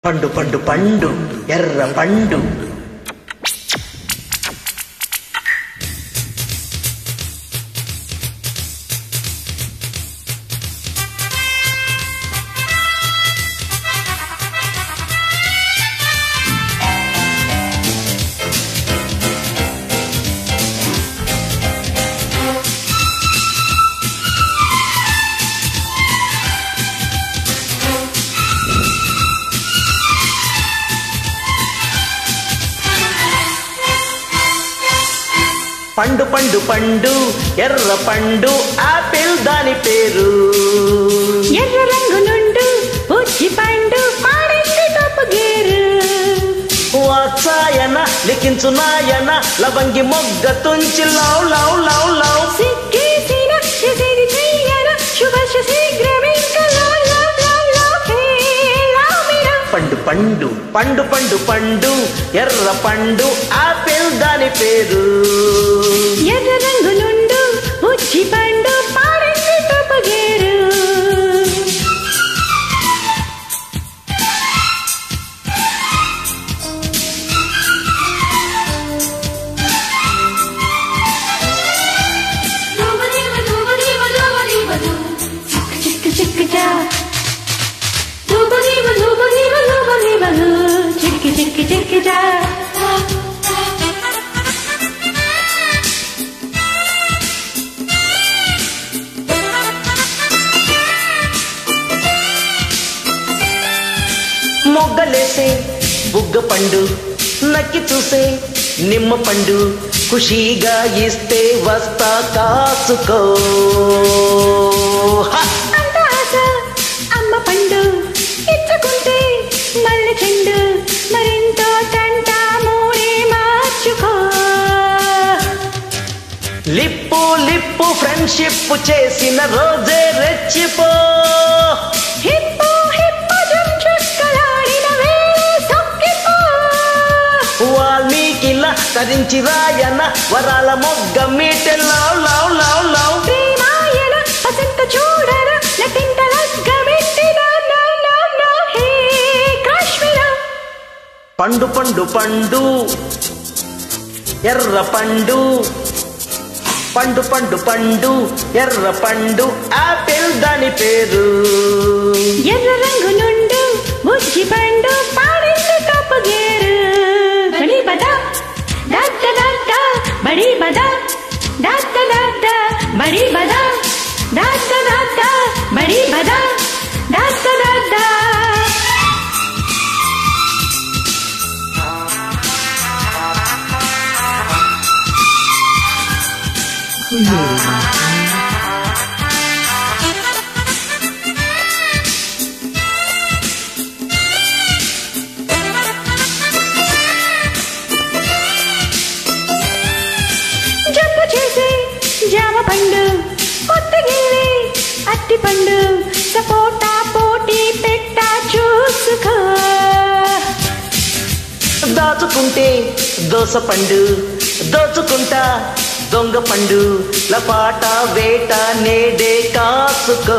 పండు పండు పండు ఎర్ర పండు పండు పండు పండు ఎర్ర పండు ఆపిల్ దాని పేరు ఎర్ర రంగు నుండు ఉచ్చి పండు పాడింది తప్పు గేరు వాత్సాయన లిఖించు నాయన లవంగి మొగ్గ తుంచి లవ్ లవ్ లవ్ లవ్ సిగ్గేసిన చేసేది చెయ్యన శుభశ శీఘ్రమింక love love love love hey love me love పండు పండు పండు పండు పండు ఎర్ర పండు ఆపిల్ దాని పేరు ఎర్ర రంగు నుండు ఉచ్చి పండు పాడింది తప్పు గేరు చిక్కు చిక్కు చా చిక్కి చిక్కి చిక్కి చా మొగ్గలేసే బుగ్గ పండు నక్కి చూసే నిమ్మ పండు ఖుషీగా ఇస్తే వస్తా కాసుకో హ! అంత ఆశ అమ్మ పండు ఇచ్చుకుంటే మల్లె చెండు మరింతో తంట మూడే మార్చుకో లిప్పు లిప్పు ఫ్రెండ్షిప్ చేసిన రోజే రెచ్చిపో హిప్పు హిప్పు జుమ్ చుక్కలాడిన వేళ సొక్కిపో వాల్మీకిలా తరించి రాయన వరాల మొగ్గ మీటె లవ్ లవ్ లవ్ లవ్ ప్రేమాయణ వసంత చూడన నటింత లగ్గమెట్టిన నో నో నో హే కాశ్మీర పండు పండు పండు ఎర్ర పండు పండు పండు పండు ఎర్ర పండు ఆపిల్ దాని పేరు ఎర్ర రంగు నుండు బుజ్జి పండు పాడింది తప్పు గేరు బడి బద దద్ద దద్ద బడి బద దద్ద దద్ద బడి బద దద్ద దద్ద బడి బద దద్ద దద్ద జంపు చేసి జామ పండు కొత్తగిల్లి అట్టి పండు సపోటా పోటీ పెట్ట చూసుకో దాచుకుంటే దోస పండు దోచుకుంటా దొంగ పండు లపాట వేట నేడే కాసుకో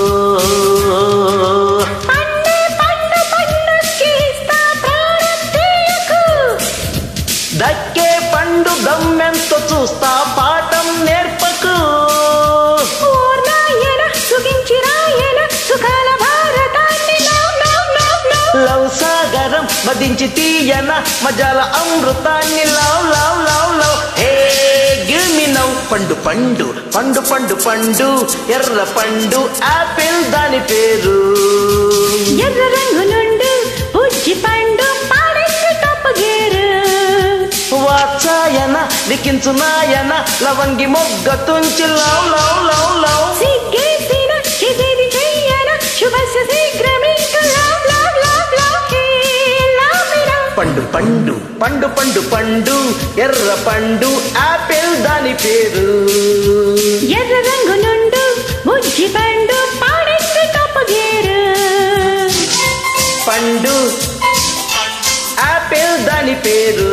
పండు పండు పండు కీస్తా ప్రాణం తీయకు దక్కే పండు గమ్మెంతో చూస్తా పాఠం నేర్పకు ఓర్నాయన సుఖించి రాయన సుఖాల భారతాన్ని love love love love love సాగరం మదించి తీయన మజాల అమృతాన్ని love love love love hey give me now పండు పండు పండు పండు పండు ఎర్ర పండు ఆపిల్ దాని పేరు ఎర్ర రంగు నుండు ఉజ్జి పండు పాడింది తప్పు గేరు వాత్సాయన లిఖించు నాయన లవంగి మొగ్గ తుంచి లవ్ లవ్ లవ్ లవ్ సిగ్గేసిన చేసేది చెయ్యన శుభస్య శీఘ్రమింక love love love love hey love me love పండు పండు పండు పండు పండు ఎర్ర పండు ఆపిల్ దాని పేరు ఎర్ర రంగు నుండు ఉజ్జి పండు పాడింది తప్పు గేరు పండు ఆపిల్ దాని పేరు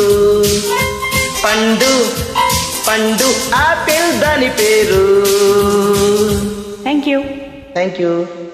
పండు పండు ఆపిల్ దాని పేరు థ్యాంక్ యూ థ్యాంక్ యూ